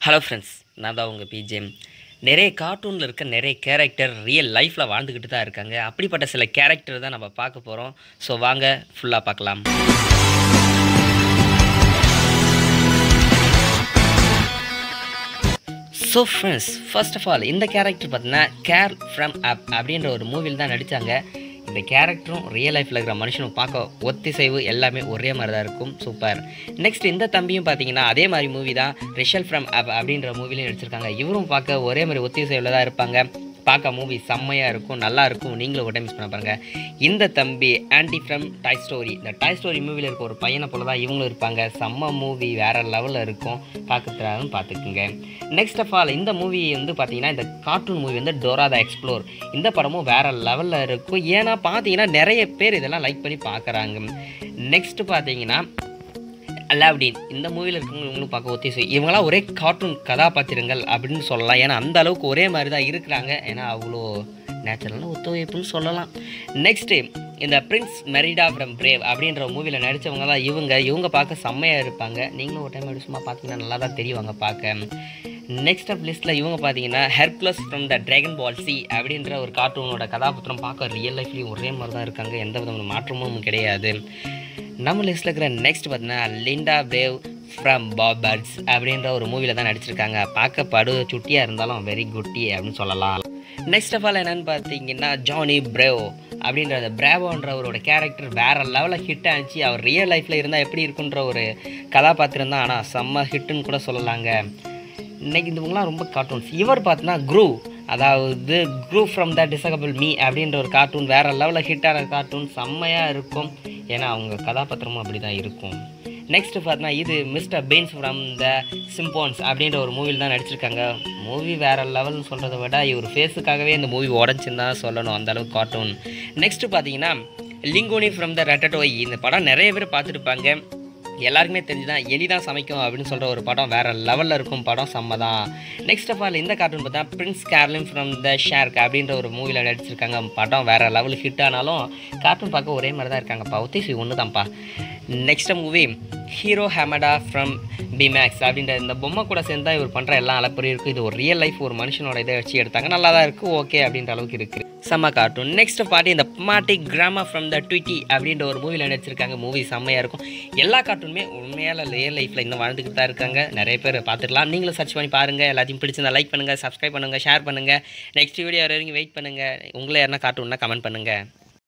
hello friends நான் தான் உங்கள் பிஜேம் நிறைய கார்ட்டூனில் இருக்க நிறைய கேரக்டர் ரியல் லைஃப்பில் வாழ்ந்துக்கிட்டு தான் இருக்காங்க அப்படிப்பட்ட சில கேரக்டர் தான் நம்ம பார்க்க போகிறோம் ஸோ வாங்க ஃபுல்லாக பார்க்கலாம் so friends first of all இந்த கேரக்டர் பார்த்தீங்கன்னா கேர் ஃப்ரம் அப் அப்படின்ற ஒரு மூவியில் தான் நடித்தாங்க இந்த கேரக்டரும் ரியல் லைஃப்பில் இருக்கிற மனுஷனும் பார்க்க ஒத்திசைவு எல்லாமே ஒரே மாதிரி தான் இருக்கும் சூப்பர் நெக்ஸ்ட் இந்த தம்பியும் பார்த்தீங்கன்னா அதே மாதிரி மூவி தான் ரிஷல் ஃப்ரம் அப் அப்படின்ற மூவிலையும் நடிச்சிருக்காங்க இவரும் பார்க்க ஒரே மாதிரி ஒத்திசைவில் தான் இருப்பாங்க பார்க்க மூவி செம்மையாக இருக்கும் நல்லா இருக்கும் நீங்களும் ஒரு டைம் மிஸ் பண்ண பாருங்க இந்த தம்பி ஆன்டி ஃப்ரம் டாய் ஸ்டோரி இந்த டாய் ஸ்டோரி மூவியில் இருக்க ஒரு பையனை போல தான் இவங்களும் இருப்பாங்க செம்ம மூவி வேறு லெவலில் இருக்கும் பார்க்கறதுனாலும் பார்த்துக்குங்க நெக்ஸ்ட் ஆஃப் ஆல் இந்த மூவி வந்து பார்த்தீங்கன்னா இந்த கார்ட்டூன் மூவி வந்து டோரா த எக்ஸ்ப்ளோர் இந்த படமும் வேறு லெவலில் இருக்கும் ஏன்னா பார்த்தீங்கன்னா நிறைய பேர் இதெல்லாம் லைக் பண்ணி பார்க்குறாங்க நெக்ஸ்ட் பார்த்தீங்கன்னா அலாவுடீன் இந்த மூவியில் இருக்கவங்களும் பார்க்க ஒத்திசை இவங்களாம் ஒரே கார்ட்டூன் கதாபாத்திரங்கள் அப்படின்னு சொல்லலாம் ஏன்னா அந்த அளவுக்கு ஒரே மாதிரி தான் இருக்கிறாங்க ஏன்னா அவ்வளோ நேச்சுரலான ஒத்துழைப்புன்னு சொல்லலாம் நெக்ஸ்ட்டு இந்த பிரின்ஸ் மெரிடா ஃப்ரம் பிரேவ் அப்படின்ற மூவியில் நடித்தவங்க தான் இவங்க இவங்க பார்க்க செம்மையாக இருப்பாங்க நீங்களும் ஒரு டைம் அப்படி சும்மா பார்த்தீங்கன்னா நல்லா தான் தெரியுவாங்க பார்க்க நெக்ஸ்ட் அப் லிஸ்ட்டில் இவங்க பார்த்தீங்கன்னா Hercules from the dragon ball Z அப்படின்ற ஒரு கார்ட்டூனோட கதாபாத்திரம் பார்க்க ரியல் லைஃப்லேயும் ஒரே மாதிரி தான் இருக்காங்க எந்த விதமான மாற்றமும் கிடையாது நம்ம லிஸ்ட்டில் இருக்கிற நெக்ஸ்ட் பார்த்தீங்கன்னா லிண்டா பிரேவ் ஃப்ரம் பாபர்ட்ஸ் அப்படின்ற ஒரு மூவியில் தான் நடிச்சிருக்காங்க பார்க்க படு சுட்டியாக இருந்தாலும் வெரி குட்டி அப்படின்னு சொல்லலாம் நெக்ஸ்ட் ஆஃப் ஆல் என்னென்னு பார்த்தீங்கன்னா ஜானி பிரேவ் அப்படின்ற அந்த பிரேவோன்றவரோட கேரக்டர் வேறு லெவலில் ஹிட் ஆச்சு அவர் ரியல் லைஃப்பில் இருந்தால் எப்படி இருக்குன்ற ஒரு கதாபாத்திரம் தான் ஆனால் செம்ம ஹிட்டுன்னு கூட சொல்லலாங்க இன்னைக்கு இவங்களாம் ரொம்ப கார்ட்டூன்ஸ் இவர் பார்த்தீங்கன்னா குரூ அதாவது Gru from the despicable me அப்படின்ற ஒரு கார்ட்டூன் வேறு லெவலில் ஹிட்டான கார்ட்டூன் செம்மையாக இருக்கும் ஏன்னா அவங்க கதாபாத்திரமும் அப்படி தான் இருக்கும் நெக்ஸ்ட் பார்த்தீங்கன்னா இது mister Burns from the Simpsons அப்படின்ற ஒரு மூவியில் தான் நடிச்சிருக்காங்க மூவி வேறு லெவல்னு சொல்கிறத விட இவர் ஃபேஸுக்காகவே இந்த மூவி உடஞ்சுன்னு தான் சொல்லணும் அந்தளவுக்கு கார்ட்டூன் நெக்ஸ்ட்டு பார்த்தீங்கன்னா லிங்கோனி ஃப்ரம் த ரட்டட்டோய் இந்த படம் நிறைய பேர் பார்த்துருப்பாங்க எல்லாருக்குமே தெரிஞ்சுதான் எலி தான் சமைக்கும் அப்படின்னு சொல்கிற ஒரு படம் வேறு லெவலில் இருக்கும் படம் செம்ம தான் நெக்ஸ்ட் ஆஃப் ஆல் இந்த கார்ட்டூன் பார்த்தா பிரின்ஸ் கேர்லின் ஃப்ரம் த ஷேர்க் அப்படின்ற ஒரு மூவியில் நடிச்சிருக்காங்க படம் வேறு லெவல் ஹிட் ஆனாலும் கார்ட்டூன் பார்க்க ஒரே மாதிரி தான் இருக்காங்கப்பா ஒத்திசி ஒன்று தான்ப்பா next movie Hiro Hamada from Baymax அப்படின்ற இந்த பொம்மை கூட சேர்ந்தா இவர் பண்ணுற எல்லா அலப்பறையும் இருக்குது இது ஒரு ரியல் லைஃப் ஒரு மனுஷனோட இதை வச்சு எடுத்தாங்க நல்லா தான் இருக்குது ஓகே அப்படின்ற அளவுக்கு இருக்குது செம்ம கார்ட்டூன் நெக்ஸ்ட் பாட்டி இந்த மாட்டி கிராமா ஃப்ரம் த ட்விட்டி அப்படின்ற ஒரு மூவியில் நடிச்சிருக்காங்க மூவி செம்மையாக இருக்கும் எல்லா கார்ட்டூனுமே உண்மையான ரியல் லைஃப்பில் இன்னும் வாழ்ந்துக்கிட்டு தான் இருக்காங்க நிறைய பேர் பார்த்துக்கலாம் நீங்களும் சர்ச் பண்ணி பாருங்கள் எல்லாத்தையும் பிடிச்சிருந்தா லைக் பண்ணுங்கள் சப்ஸ்கிரைப் பண்ணுங்கள் ஷேர் பண்ணுங்கள் நெக்ஸ்ட் வீடியோ வரைக்கும் வெயிட் பண்ணுங்கள் உங்களை யாருன்னா கார்ட்டூன்னா கமெண்ட் பண்ணுங்கள்